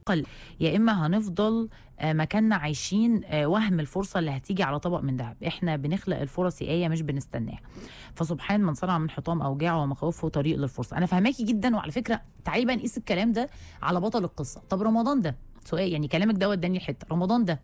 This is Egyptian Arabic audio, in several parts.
معقل يا اما هنفضل آه، مكاننا عايشين آه، وهم الفرصه اللي هتيجي على طبق من ذهب احنا بنخلق الفرص ايه مش بنستناها فسبحان من صنع من حطام اوجاعه ومخاوفه طريق للفرصه انا فهماكي جدا وعلى فكره تعالي بقى نقيس الكلام ده على بطل القصه طب رمضان ده سؤال يعني كلامك ده وداني الحته رمضان ده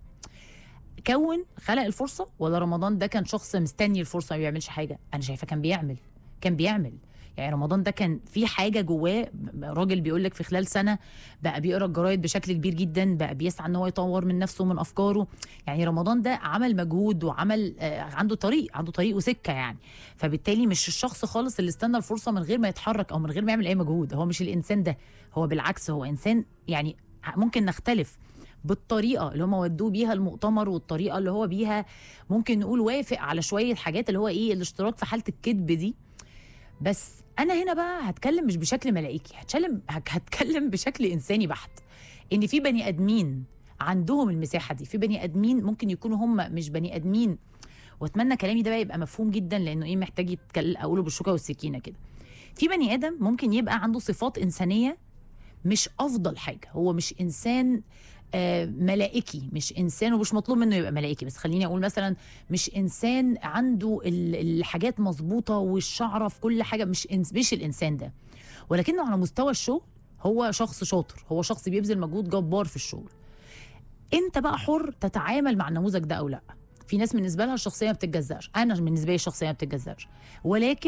كون خلق الفرصه ولا رمضان ده كان شخص مستني الفرصه ما بيعملش حاجه انا شايفه كان بيعمل كان بيعمل يعني رمضان ده كان في حاجه جواه راجل بيقول لك في خلال سنه بقى بيقرا الجرايد بشكل كبير جدا بقى بيسعى ان هو يطور من نفسه ومن افكاره يعني رمضان ده عمل مجهود وعمل آه، عنده طريق عنده طريق وسكه يعني فبالتالي مش الشخص خالص اللي استنى الفرصه من غير ما يتحرك او من غير ما يعمل اي مجهود هو مش الانسان ده هو بالعكس هو انسان يعني ممكن نختلف بالطريقه اللي هم ودوه بيها المؤتمر والطريقه اللي هو بيها ممكن نقول وافق على شويه حاجات اللي هو ايه الاشتراك في حاله الكذب دي بس انا هنا بقى هتكلم مش بشكل ملائكي هتكلم هتكلم بشكل انساني بحت ان في بني ادمين عندهم المساحه دي في بني ادمين ممكن يكونوا هم مش بني ادمين واتمنى كلامي ده بقى يبقى مفهوم جدا لانه ايه محتاج يتكلم اقوله بالشوكه والسكينه كده في بني ادم ممكن يبقى عنده صفات انسانيه مش افضل حاجه هو مش انسان آه، ملائكي مش انسان ومش مطلوب منه يبقى ملائكي بس خليني اقول مثلا مش انسان عنده ال- الحاجات مظبوطه والشعره في كل حاجه مش إنس مش الانسان ده ولكنه على مستوى الشغل هو شخص شاطر هو شخص بيبذل مجهود جبار في الشغل انت بقى حر تتعامل مع النموذج ده او لا في ناس بالنسبه لها الشخصيه ما بتتجزاش انا بالنسبه لي الشخصيه ما بتتجزاش ولكن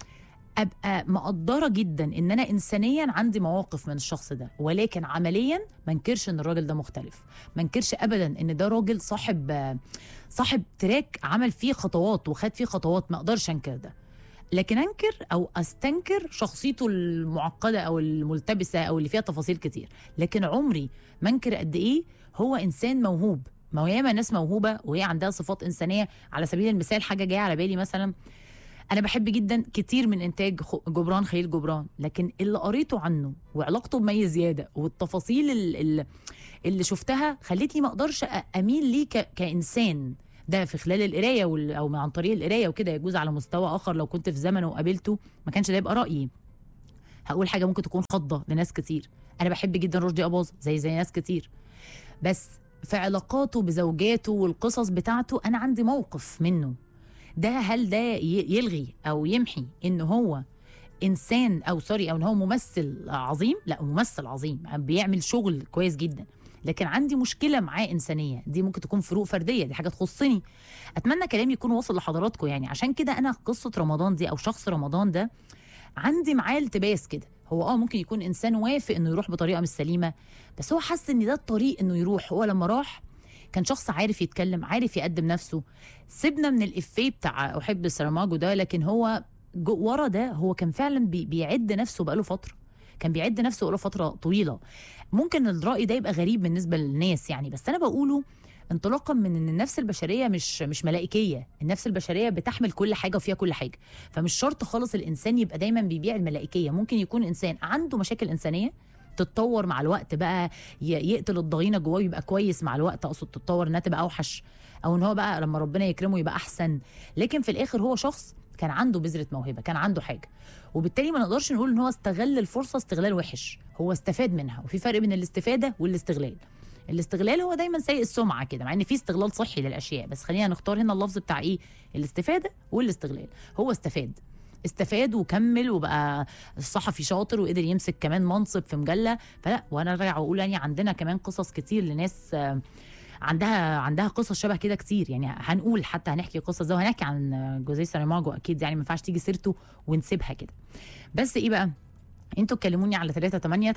ابقى مقدره جدا ان انا انسانيا عندي مواقف من الشخص ده ولكن عمليا ما انكرش ان الراجل ده مختلف ما انكرش ابدا ان ده راجل صاحب صاحب تراك عمل فيه خطوات وخد فيه خطوات ما اقدرش انكر ده لكن انكر او استنكر شخصيته المعقده او الملتبسه او اللي فيها تفاصيل كتير لكن عمري ما انكر قد ايه هو انسان موهوب ما هو ياما ناس موهوبه وهي عندها صفات انسانيه على سبيل المثال حاجه جايه على بالي مثلا انا بحب جدا كتير من انتاج خ- جبران خليل جبران لكن اللي قريته عنه وعلاقته بمي زياده والتفاصيل ال- ال- اللي شفتها خلتني ما اقدرش أ- اميل ليه ك- كانسان ده في خلال القرايه وال- او عن طريق القرايه وكده يجوز على مستوى اخر لو كنت في زمنه وقابلته ما كانش ده يبقى رايي هقول حاجه ممكن تكون خضه لناس كتير انا بحب جدا رشدي اباظه زي زي ناس كتير بس في علاقاته بزوجاته والقصص بتاعته انا عندي موقف منه ده هل ده ي- يلغي او يمحي ان هو انسان او سوري او ان هو ممثل عظيم لا ممثل عظيم بيعمل شغل كويس جدا لكن عندي مشكله معاه انسانيه دي ممكن تكون فروق فرديه دي حاجه تخصني اتمنى كلامي يكون واصل لحضراتكم يعني عشان كده انا قصه رمضان دي او شخص رمضان ده عندي معاه التباس كده هو اه ممكن يكون انسان وافق انه يروح بطريقه مش سليمه بس هو حس ان ده الطريق انه يروح هو لما راح كان شخص عارف يتكلم عارف يقدم نفسه سيبنا من الافيه بتاع احب سراماجو ده لكن هو جو ورا ده هو كان فعلا بي بيعد نفسه بقاله فتره كان بيعد نفسه بقاله فتره طويله ممكن الراي ده يبقى غريب بالنسبه للناس يعني بس انا بقوله انطلاقا من ان النفس البشريه مش مش ملائكيه النفس البشريه بتحمل كل حاجه وفيها كل حاجه فمش شرط خالص الانسان يبقى دايما بيبيع الملائكيه ممكن يكون انسان عنده مشاكل انسانيه تتطور مع الوقت بقى ي- يقتل الضغينه جواه ويبقى كويس مع الوقت اقصد تتطور انها تبقى اوحش او ان هو بقى لما ربنا يكرمه يبقى احسن لكن في الاخر هو شخص كان عنده بذره موهبه كان عنده حاجه وبالتالي ما نقدرش نقول ان هو استغل الفرصه استغلال وحش هو استفاد منها وفي فرق بين الاستفاده والاستغلال الاستغلال هو دايما سيء السمعه كده مع ان في استغلال صحي للاشياء بس خلينا نختار هنا اللفظ بتاع ايه الاستفاده والاستغلال هو استفاد استفاد وكمل وبقى صحفي شاطر وقدر يمسك كمان منصب في مجله فلا وانا راجع واقول يعني عندنا كمان قصص كتير لناس آه، عندها عندها قصص شبه كده كتير يعني هنقول حتى هنحكي قصص ده وهنحكي عن جوزيه ساريماجو اكيد يعني ما ينفعش تيجي سيرته ونسيبها كده بس ايه بقى انتوا تكلموني على 38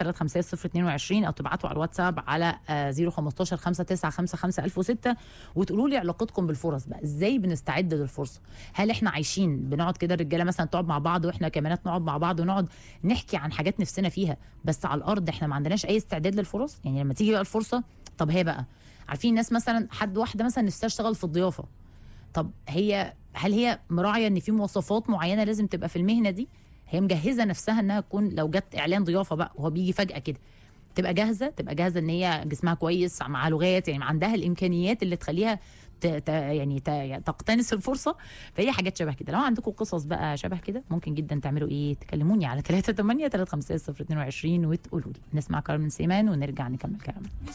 350 او تبعتوا على الواتساب على آه، 015 5955 1006 وتقولوا لي علاقتكم بالفرص بقى ازاي بنستعد للفرصه هل احنا عايشين بنقعد كده الرجاله مثلا تقعد مع بعض واحنا كمانات نقعد مع بعض ونقعد نحكي عن حاجات نفسنا فيها بس على الارض احنا ما عندناش اي استعداد للفرص يعني لما تيجي بقى الفرصه طب هي بقى عارفين ناس مثلا حد واحده مثلا نفسها تشتغل في الضيافه طب هي هل هي مراعيه ان في مواصفات معينه لازم تبقى في المهنه دي هي مجهزه نفسها انها تكون لو جت اعلان ضيافه بقى وهو بيجي فجاه كده تبقى جاهزه تبقى جاهزه ان هي جسمها كويس مع لغات يعني عندها الامكانيات اللي تخليها ت... ت... يعني ت... تقتنص الفرصه فهي حاجات شبه كده لو عندكم قصص بقى شبه كده ممكن جدا تعملوا ايه تكلموني على 3 8 3 5 0 22 وتقولوا لي نسمع كارمن سيمان ونرجع نكمل كلامنا